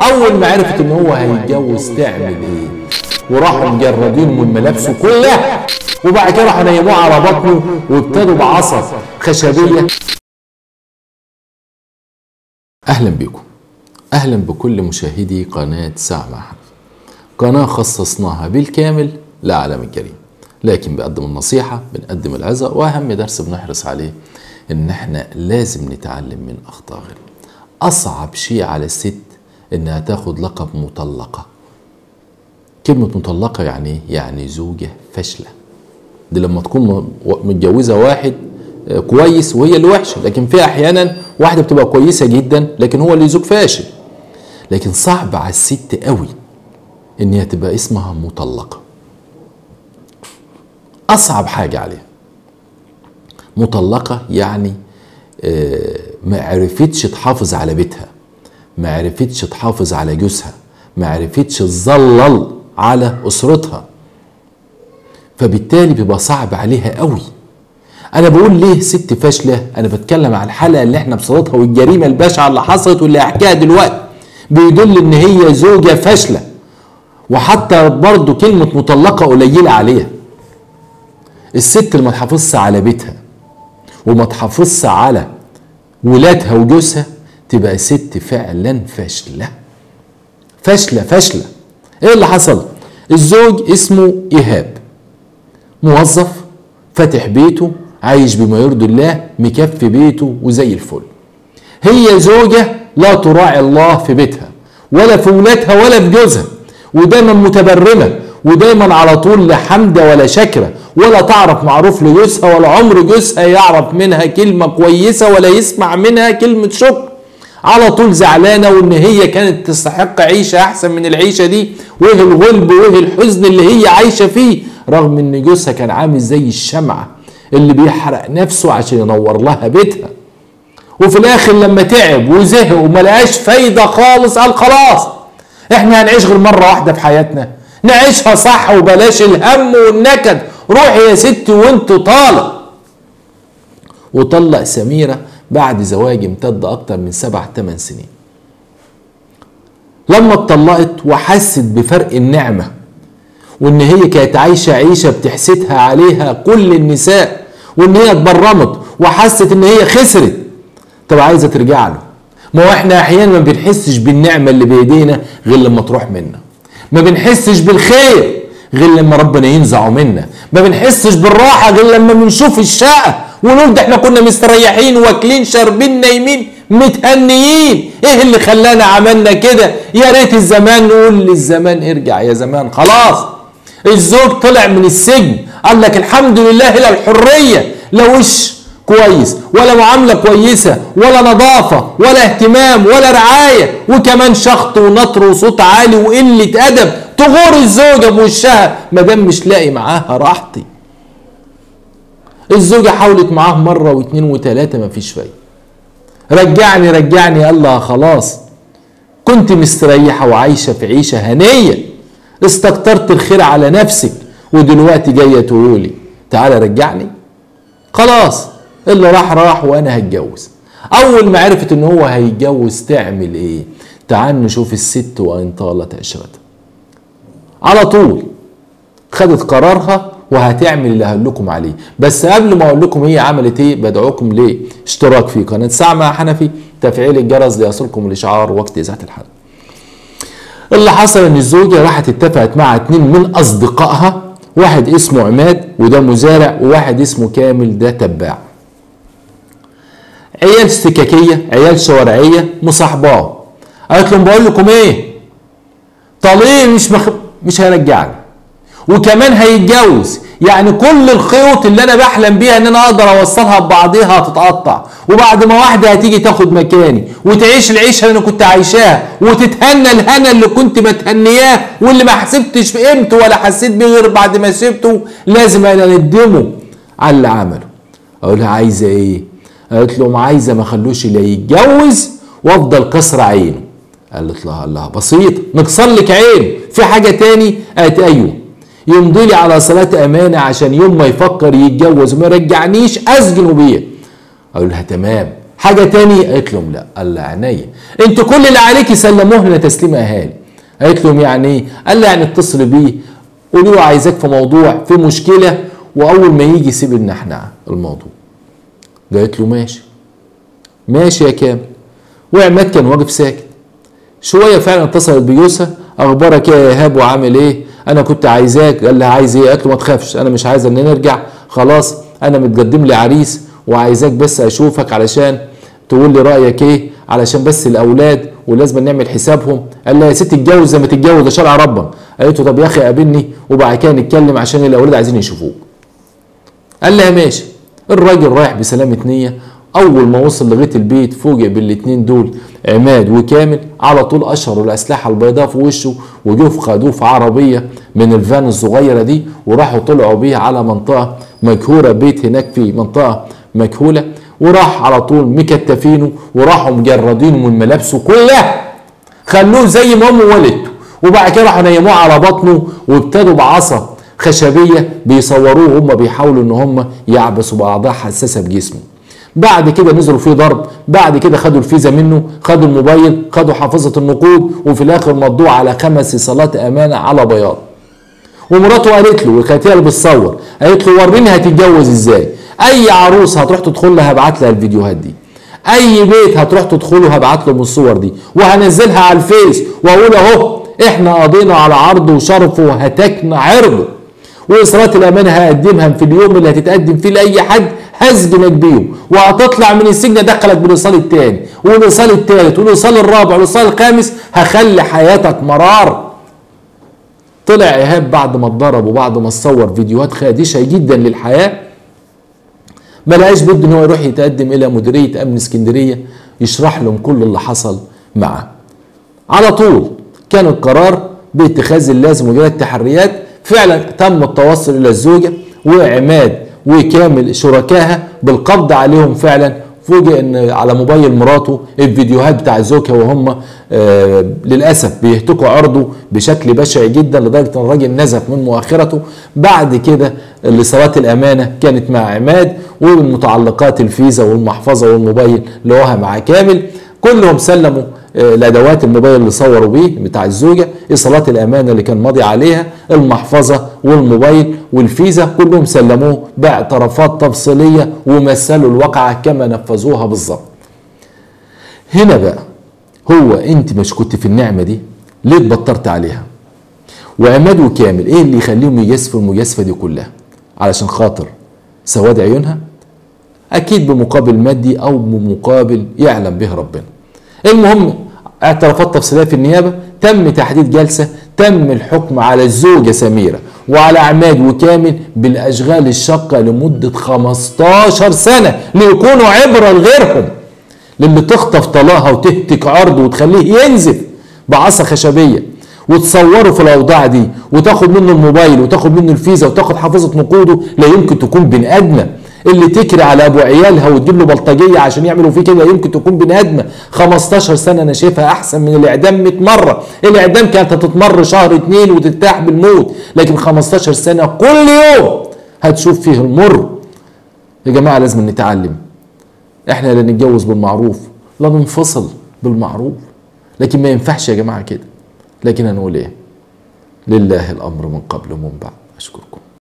اول ما عرفت ان هو هيتجوز تعمل ايه وراحوا مجردين من ملابسه كلها وبعد كده راحوا نيموه على بطنه وابتدوا بعصا خشبيه اهلا بكم اهلا بكل مشاهدي قناه ساعه مع حنفي قناه خصصناها بالكامل لعالم الجريمه لكن بقدم النصيحه بنقدم العظه واهم درس بنحرص عليه ان احنا لازم نتعلم من اخطاء غيرنا اصعب شيء على الست انها تاخد لقب مطلقه كلمه مطلقه يعني ايه يعني زوجه فاشله دي لما تكون متجوزه واحد كويس وهي اللي وحشه لكن في احيانا واحده بتبقى كويسه جدا لكن هو اللي زوج فاشل لكن صعب على الست قوي ان هي تبقى اسمها مطلقه اصعب حاجه عليها مطلقه يعني ما عرفتش تحافظ على بيتها ما عرفتش تحافظ على جوزها ما عرفتش تظلل على اسرتها فبالتالي بيبقى صعب عليها قوي انا بقول ليه ست فاشله انا بتكلم عن الحلقه اللي احنا بصددها والجريمه البشعه اللي حصلت واللي هحكيها دلوقتي بيدل ان هي زوجه فاشله وحتى برضه كلمه مطلقه قليله عليها الست اللي ما تحافظش على بيتها وما تحافظش على ولادها وجوزها تبقى ست فعلا فاشله فاشله فاشله ايه اللي حصل الزوج اسمه ايهاب موظف فاتح بيته عايش بما يرضي الله مكفي بيته وزي الفل هي زوجة لا تراعي الله في بيتها ولا في ولادها ولا في جوزها ودايما متبرمة ودايما على طول لا حمدة ولا شكرة ولا تعرف معروف لجوزها ولا عمر جوزها يعرف منها كلمة كويسة ولا يسمع منها كلمة شكر على طول زعلانة وان هي كانت تستحق عيشة احسن من العيشة دي وايه الغلب وايه الحزن اللي هي عايشة فيه رغم ان جوزها كان عامل زي الشمعة اللي بيحرق نفسه عشان ينور لها بيتها وفي الاخر لما تعب وزهق وما لقاش فايدة خالص قال خلاص احنا هنعيش غير مرة واحدة في حياتنا نعيشها صح وبلاش الهم والنكد روحي يا ستي وانت طالق وطلق سميرة بعد زواج امتد اكتر من سبع ثمان سنين لما اتطلقت وحست بفرق النعمه وان هي كانت عايشه عيشه بتحسدها عليها كل النساء وان هي اتبرمت وحست ان هي خسرت طب عايزه ترجع له ما هو احنا احيانا ما بنحسش بالنعمه اللي بايدينا غير لما تروح منا ما بنحسش بالخير غير لما ربنا ينزعه منا ما بنحسش بالراحه غير لما بنشوف الشقه ونقول ده احنا كنا مستريحين واكلين شاربين نايمين متهنيين ايه اللي خلانا عملنا كده يا ريت الزمان نقول للزمان ارجع يا زمان خلاص الزوج طلع من السجن قال لك الحمد لله الى الحريه لا وش كويس ولا معامله كويسه ولا نظافه ولا اهتمام ولا رعايه وكمان شخط ونطر وصوت عالي وقله ادب تغور الزوجه بوشها ما دام مش لاقي معاها راحتي الزوجه حاولت معاه مره واثنين وثلاثه ما فيش فايده رجعني رجعني الله خلاص كنت مستريحه وعايشه في عيشه هنيه استكترت الخير على نفسك ودلوقتي جايه تقولي تعالى رجعني خلاص اللي راح راح وانا هتجوز اول ما عرفت ان هو هيتجوز تعمل ايه تعال نشوف الست وان طالت عشرتها على طول خدت قرارها وهتعمل اللي هقول لكم عليه بس قبل ما اقول لكم هي عملت ايه بدعوكم ليه اشتراك في قناه ساعه مع حنفي تفعيل الجرس ليصلكم الاشعار وقت اذاعه الحلقه اللي حصل ان الزوجه راحت اتفقت مع اتنين من اصدقائها واحد اسمه عماد وده مزارع وواحد اسمه كامل ده تباع عيال استكاكيه عيال شوارعيه مصاحباه قالت لهم بقول لكم ايه طليق مش مخ... مش هيرجعني وكمان هيتجوز يعني كل الخيوط اللي انا بحلم بيها ان انا اقدر اوصلها ببعضها هتتقطع وبعد ما واحده هتيجي تاخد مكاني وتعيش العيشه اللي انا كنت عايشاها وتتهنى الهنا اللي كنت متهنياه واللي ما حسبتش بقيمته ولا حسيت بيه غير بعد ما سبته لازم انا اندمه على اللي عمله اقول لها عايزه ايه قالت لهم عايزه ما خلوش لا يتجوز وافضل كسر عينه قالت لها الله بسيط نكسر لك عين في حاجه تاني قالت ايوه يمضي لي على صلاة أمانة عشان يوم ما يفكر يتجوز وما يرجعنيش أسجنه بيه أقول لها تمام حاجه تاني قالت لهم لا قال لها عينيا انتوا كل اللي عليكي سلموه لنا تسليم اهالي قالت لهم يعني ايه قال لها يعني اتصل بيه قولي له عايزاك في موضوع في مشكله واول ما يجي سيب النحنعه الموضوع قالت له ماشي ماشي يا كامل وعماد كان واقف ساكت شويه فعلا اتصلت بيوسف اخبارك إيه يا ايهاب وعامل ايه انا كنت عايزاك قال لها عايز ايه قالت له ما تخافش انا مش عايز ان نرجع خلاص انا متقدم لي عريس وعايزاك بس اشوفك علشان تقول لي رايك ايه علشان بس الاولاد ولازم نعمل حسابهم قال لها يا ست اتجوز زي ما تتجوز ده شرع ربنا قالت له طب يا اخي قابلني وبعد كده نتكلم عشان الاولاد عايزين يشوفوك قال لها ماشي الراجل رايح بسلامة نية أول ما وصل لغاية البيت فوجئ بالاتنين دول عماد وكامل على طول أشهروا الأسلحة البيضاء في وشه وجوه خدوه في عربية من الفان الصغيرة دي وراحوا طلعوا بيه على منطقة مجهورة بيت هناك في منطقة مجهولة وراح على طول مكتفينه وراحوا مجردينه من ملابسه كلها خلوه زي ما امه ولدته وبعد كده راحوا نيموه على بطنه وابتدوا بعصا خشبيه بيصوروه هم بيحاولوا ان هم يعبسوا باعضاء حساسه بجسمه بعد كده نزلوا فيه ضرب بعد كده خدوا الفيزا منه خدوا الموبايل خدوا حافظه النقود وفي الاخر مضوه على خمس صالات امانه على بياض ومراته قالت له وكانت هي اللي بتصور قالت له وريني هتتجوز ازاي اي عروس هتروح تدخل لها هبعت لها الفيديوهات دي اي بيت هتروح تدخله هبعت لهم الصور دي وهنزلها على الفيس واقول اهو احنا قضينا على عرضه وشرفه وهتكنا عرضه واصرات الامانه هقدمها في اليوم اللي هتتقدم فيه لاي حد هسجنك بيهم وهتطلع من السجن ادخلك بالايصال الثاني والايصال الثالث والايصال الرابع والايصال الخامس هخلي حياتك مرار طلع ايهاب بعد ما اتضرب وبعد ما صور فيديوهات خادشه جدا للحياه ما لقاش بد ان هو يروح يتقدم الى مديريه امن اسكندريه يشرح لهم كل اللي حصل معاه على طول كان القرار باتخاذ اللازم وجرى التحريات فعلا تم التوصل الى الزوجه وعماد وكامل شركائها بالقبض عليهم فعلا فوجئ ان على موبايل مراته الفيديوهات بتاع زوجها وهم آه للاسف بيهتكوا عرضه بشكل بشع جدا لدرجه ان الراجل نزف من مؤخرته بعد كده الاتصالات الامانه كانت مع عماد والمتعلقات الفيزا والمحفظه والموبايل لقوها مع كامل كلهم سلموا الادوات الموبايل اللي صوروا بيه بتاع الزوجه ايصالات الامانه اللي كان ماضي عليها المحفظه والموبايل والفيزا كلهم سلموه باعترافات تفصيليه ومثلوا الواقعه كما نفذوها بالظبط هنا بقى هو انت مش كنت في النعمه دي ليه اتبطرت عليها وعماد وكامل ايه اللي يخليهم يجازفوا المجازفه دي كلها علشان خاطر سواد عيونها اكيد بمقابل مادي او بمقابل يعلم به ربنا المهم اعترافات تفصيليه في النيابه تم تحديد جلسه تم الحكم على الزوجه سميره وعلى عماد وكامل بالاشغال الشاقه لمده 15 سنه ليكونوا عبره لغيرهم للي تخطف طلاها وتهتك عرضه وتخليه ينزف بعصا خشبيه وتصوره في الاوضاع دي وتاخد منه الموبايل وتاخد منه الفيزا وتاخد حافظه نقوده لا يمكن تكون بني ادمه اللي تكري على ابو عيالها وتجيب له بلطجيه عشان يعملوا فيه كده يمكن تكون بني ادمه 15 سنه انا شايفها احسن من الاعدام 100 مره الاعدام كانت هتتمر شهر اتنين وترتاح بالموت لكن 15 سنه كل يوم هتشوف فيه المر يا جماعه لازم نتعلم احنا لا نتجوز بالمعروف لا ننفصل بالمعروف لكن ما ينفعش يا جماعه كده لكن هنقول ايه لله الامر من قبل ومن بعد اشكركم